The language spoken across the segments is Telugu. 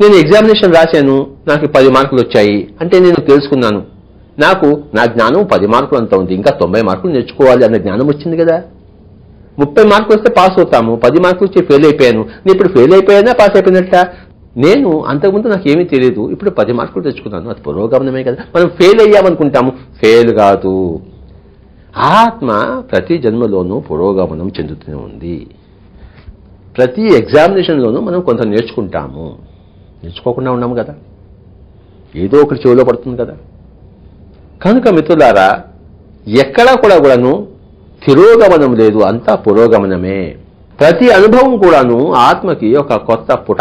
నేను ఎగ్జామినేషన్ రాశాను నాకు పది మార్కులు వచ్చాయి అంటే నేను తెలుసుకున్నాను నాకు నా జ్ఞానం పది మార్కులు అంత ఉంది ఇంకా తొంభై మార్కులు నేర్చుకోవాలి అన్న జ్ఞానం వచ్చింది కదా ముప్పై మార్కులు వస్తే పాస్ అవుతాము పది మార్కులు వచ్చి ఫెయిల్ అయిపోయాను నేను ఇప్పుడు ఫెయిల్ అయిపోయానా పాస్ అయిపోయినట్ట నేను అంతకుముందు నాకు ఏమీ తెలియదు ఇప్పుడు పది మార్కులు తెచ్చుకున్నాను అది పురోగమనమే కదా మనం ఫెయిల్ అయ్యామనుకుంటాము ఫెయిల్ కాదు ఆత్మ ప్రతి జన్మలోనూ పురోగమనం చెందుతూనే ఉంది ప్రతి ఎగ్జామినేషన్లోనూ మనం కొంత నేర్చుకుంటాము నేర్చుకోకుండా ఉన్నాము కదా ఏదో ఒకటి చెవిలో పడుతుంది కదా కనుక మిత్రులారా ఎక్కడా కూడా కూడాను తిరోగమనం లేదు అంతా పురోగమనమే ప్రతి అనుభవం కూడాను ఆత్మకి ఒక కొత్త పుట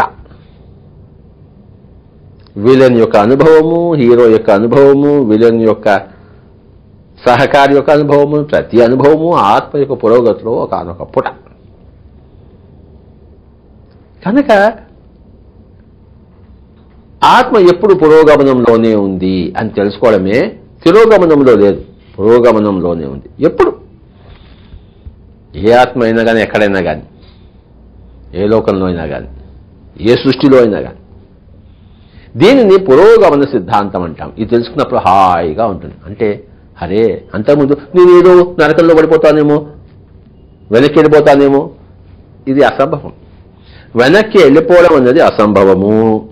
విలన్ యొక్క అనుభవము హీరో యొక్క అనుభవము విలన్ యొక్క సహకారి యొక్క అనుభవము ప్రతి అనుభవము ఆత్మ యొక్క పురోగతిలో ఒక పుట కనుక ఆత్మ ఎప్పుడు పురోగమనంలోనే ఉంది అని తెలుసుకోవడమే తిరోగమనంలో లేదు పురోగమనంలోనే ఉంది ఎప్పుడు ఏ ఆత్మ అయినా కానీ ఎక్కడైనా కానీ ఏ లోకంలో అయినా కానీ ఏ సృష్టిలో అయినా కానీ దీనిని పురోగమన సిద్ధాంతం అంటాం ఇది తెలుసుకున్నప్పుడు హాయిగా ఉంటుంది అంటే అరే అంతకుముందు నేను ఏదో నరకంలో పడిపోతానేమో వెనక్కి వెళ్ళిపోతానేమో ఇది అసంభవం వెనక్కి వెళ్ళిపోవడం అనేది అసంభవము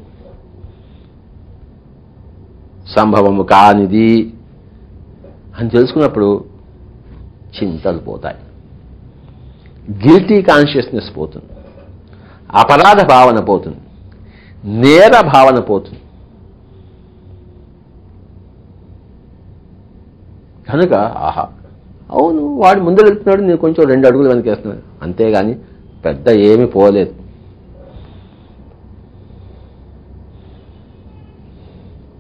సంభవము కానిది అని తెలుసుకున్నప్పుడు చింతలు పోతాయి గిల్టీ కాన్షియస్నెస్ పోతుంది అపరాధ భావన పోతుంది నేర భావన పోతుంది కనుక ఆహా అవును వాడు ముందు వెళ్తున్నాడు నేను కొంచెం రెండు అడుగులు వెనకేస్తున్నాను అంతేగాని పెద్ద ఏమీ పోలేదు